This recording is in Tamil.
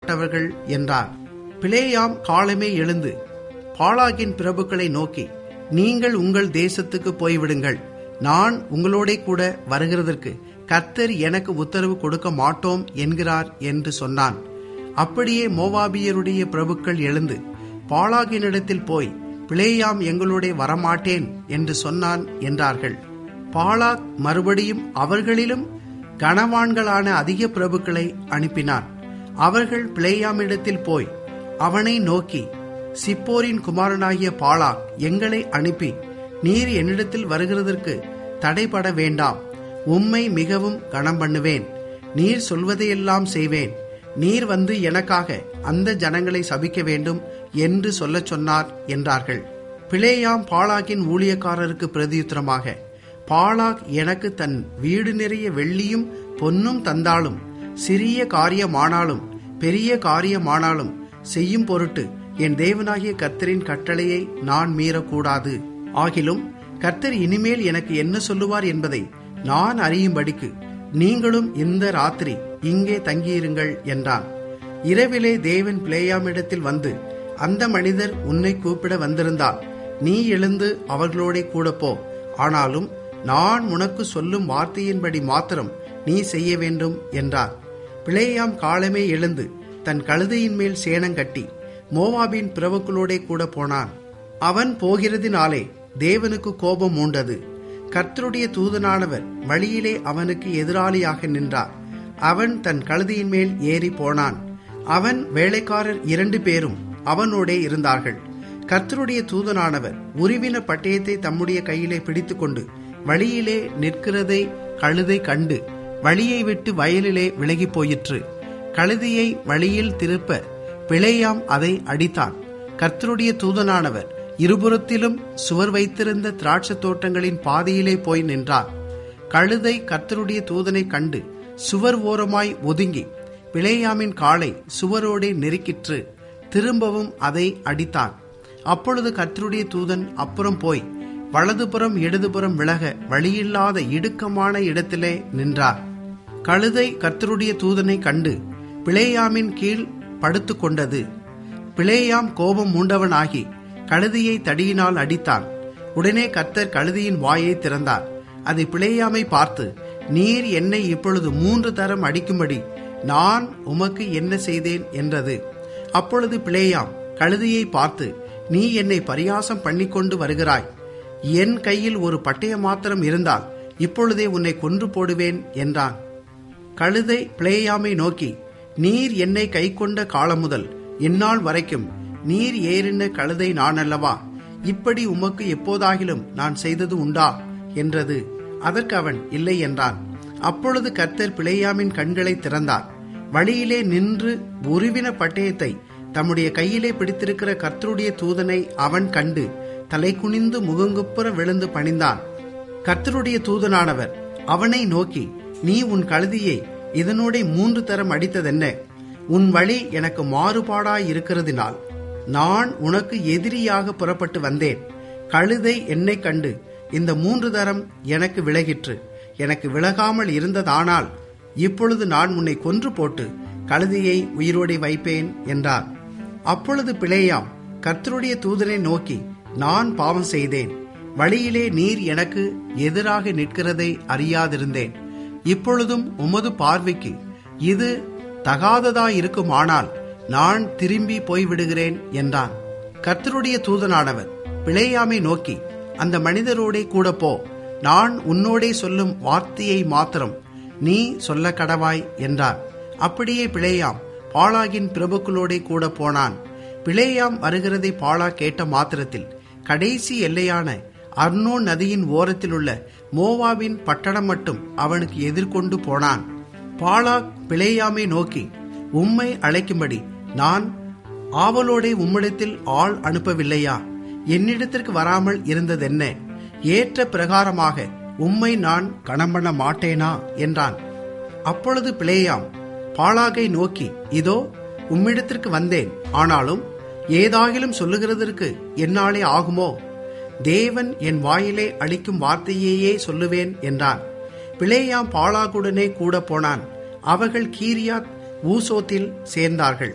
பட்டவர்கள் என்றார் பிளேயாம் காலமே எழுந்து பாலாகின் பிரபுக்களை நோக்கி நீங்கள் உங்கள் தேசத்துக்கு போய்விடுங்கள் நான் உங்களோட கூட வருகிறதற்கு கர்த்தர் எனக்கு உத்தரவு கொடுக்க மாட்டோம் என்கிறார் என்று சொன்னான் அப்படியே மோவாபியருடைய பிரபுக்கள் எழுந்து பாலாகினிடத்தில் போய் பிளேயாம் எங்களோட வரமாட்டேன் என்று சொன்னான் என்றார்கள் பாலாக் மறுபடியும் அவர்களிலும் கனவான்களான அதிக பிரபுக்களை அனுப்பினான் அவர்கள் பிளேயாமிடத்தில் போய் அவனை நோக்கி சிப்போரின் குமாரனாகிய பாலாக் எங்களை அனுப்பி நீர் என்னிடத்தில் வருகிறதற்கு தடைபட வேண்டாம் உம்மை மிகவும் கனம் பண்ணுவேன் நீர் சொல்வதையெல்லாம் செய்வேன் நீர் வந்து எனக்காக அந்த ஜனங்களை சபிக்க வேண்டும் என்று சொல்லச் சொன்னார் என்றார்கள் பிளேயாம் பாலாகின் ஊழியக்காரருக்கு பிரதியுத்தரமாக பாலாக் எனக்கு தன் வீடு நிறைய வெள்ளியும் பொன்னும் தந்தாலும் சிறிய காரியமானாலும் பெரிய காரியமானாலும் செய்யும் பொருட்டு என் தேவனாகிய கர்த்தரின் கட்டளையை நான் மீறக்கூடாது ஆகிலும் கர்த்தர் இனிமேல் எனக்கு என்ன சொல்லுவார் என்பதை நான் அறியும்படிக்கு நீங்களும் இந்த ராத்திரி இங்கே தங்கியிருங்கள் என்றான் இரவிலே தேவன் பிளேயாமிடத்தில் வந்து அந்த மனிதர் உன்னை கூப்பிட வந்திருந்தால் நீ எழுந்து அவர்களோட கூட போ ஆனாலும் நான் உனக்கு சொல்லும் வார்த்தையின்படி மாத்திரம் நீ செய்ய வேண்டும் என்றார் பிளேயாம் காலமே எழுந்து தன் கழுதையின் மேல் சேணங்கட்டி மோவாபின் பிரபுக்களோட கூட போனான் அவன் போகிறதினாலே தேவனுக்கு கோபம் மூண்டது கர்த்தருடைய தூதனானவர் வழியிலே அவனுக்கு எதிராளியாக நின்றார் அவன் தன் கழுதையின் மேல் ஏறி போனான் அவன் வேலைக்காரர் இரண்டு பேரும் அவனோடே இருந்தார்கள் கர்த்தருடைய தூதனானவர் உருவின பட்டயத்தை தம்முடைய கையிலே பிடித்துக்கொண்டு வழியிலே நிற்கிறதை கழுதை கண்டு வழியை விட்டு வயலிலே விலகி போயிற்று கழுதையை வழியில் திருப்ப பிழையாம் அதை அடித்தான் கர்த்தருடைய தூதனானவர் இருபுறத்திலும் சுவர் வைத்திருந்த திராட்சை தோட்டங்களின் பாதையிலே போய் நின்றார் கழுதை கர்த்தருடைய தூதனை கண்டு சுவர் ஓரமாய் ஒதுங்கி பிளேயாமின் காலை சுவரோடே நெருக்கிற்று திரும்பவும் அதை அடித்தான் அப்பொழுது கர்த்தருடைய தூதன் அப்புறம் போய் வலதுபுறம் இடதுபுறம் விலக வழியில்லாத இடுக்கமான இடத்திலே நின்றார் கழுதை கர்த்தருடைய தூதனை கண்டு பிளேயாமின் கீழ் படுத்து கொண்டது பிளேயாம் கோபம் மூண்டவனாகி கழுதையை தடியினால் அடித்தான் உடனே கர்த்தர் கழுதையின் வாயை திறந்தார் அது பிளேயாமை பார்த்து நீர் என்னை இப்பொழுது மூன்று தரம் அடிக்கும்படி நான் உமக்கு என்ன செய்தேன் என்றது அப்பொழுது பிளேயாம் கழுதையை பார்த்து நீ என்னை பரியாசம் பண்ணிக்கொண்டு வருகிறாய் என் கையில் ஒரு பட்டய மாத்திரம் இருந்தால் இப்பொழுதே உன்னை கொன்று போடுவேன் என்றான் கழுதை பிளேயாமை நோக்கி நீர் என்னை கை கொண்ட காலம் முதல் இந்நாள் வரைக்கும் நீர் ஏறின கழுதை நான் அல்லவா இப்படி உமக்கு எப்போதாகிலும் நான் செய்தது உண்டா என்றது அதற்கு அவன் இல்லை என்றான் அப்பொழுது கர்த்தர் பிளேயாமின் கண்களை திறந்தார் வழியிலே நின்று உருவின பட்டயத்தை தம்முடைய கையிலே பிடித்திருக்கிற கர்த்தருடைய தூதனை அவன் கண்டு தலை குனிந்து முகங்குப்புற விழுந்து பணிந்தான் கர்த்தருடைய தூதனானவர் அவனை நோக்கி நீ உன் கழுதியை இதனோட மூன்று தரம் அடித்ததென்ன உன் வழி எனக்கு மாறுபாடாய் இருக்கிறதினால் நான் உனக்கு எதிரியாக புறப்பட்டு வந்தேன் கழுதை என்னை கண்டு இந்த மூன்று தரம் எனக்கு விலகிற்று எனக்கு விலகாமல் இருந்ததானால் இப்பொழுது நான் உன்னை கொன்று போட்டு கழுதையை உயிரோடே வைப்பேன் என்றார் அப்பொழுது பிளேயாம் கர்த்தருடைய தூதனை நோக்கி நான் பாவம் செய்தேன் வழியிலே நீர் எனக்கு எதிராக நிற்கிறதை அறியாதிருந்தேன் இப்பொழுதும் உமது பார்வைக்கு இது தகாததாயிருக்குமானால் நான் திரும்பி போய்விடுகிறேன் என்றான் கர்த்தருடைய தூதனானவர் பிளேயாமை நோக்கி அந்த மனிதரோடே கூட போ நான் உன்னோடே சொல்லும் வார்த்தையை மாத்திரம் நீ சொல்ல கடவாய் என்றார் அப்படியே பிளேயாம் பாலாகின் பிரபுக்களோடே கூட போனான் பிளேயாம் வருகிறதை பாலா கேட்ட மாத்திரத்தில் கடைசி எல்லையான அர்னோன் நதியின் ஓரத்தில் உள்ள மோவாவின் பட்டணம் மட்டும் அவனுக்கு எதிர்கொண்டு போனான் பாலாக் பிளேயாமை நோக்கி உம்மை அழைக்கும்படி நான் ஆவலோடே உம்மிடத்தில் ஆள் அனுப்பவில்லையா என்னிடத்திற்கு வராமல் இருந்ததென்ன ஏற்ற பிரகாரமாக உம்மை நான் கணம் பண்ண மாட்டேனா என்றான் அப்பொழுது பிளேயாம் பாலாகை நோக்கி இதோ உம்மிடத்திற்கு வந்தேன் ஆனாலும் ஏதாகிலும் சொல்லுகிறதற்கு என்னாலே ஆகுமோ தேவன் என் வாயிலே அளிக்கும் வார்த்தையையே சொல்லுவேன் என்றான் பிளேயாம் பாலாகுடனே கூட போனான் அவர்கள் கீரியாத் ஊசோத்தில் சேர்ந்தார்கள்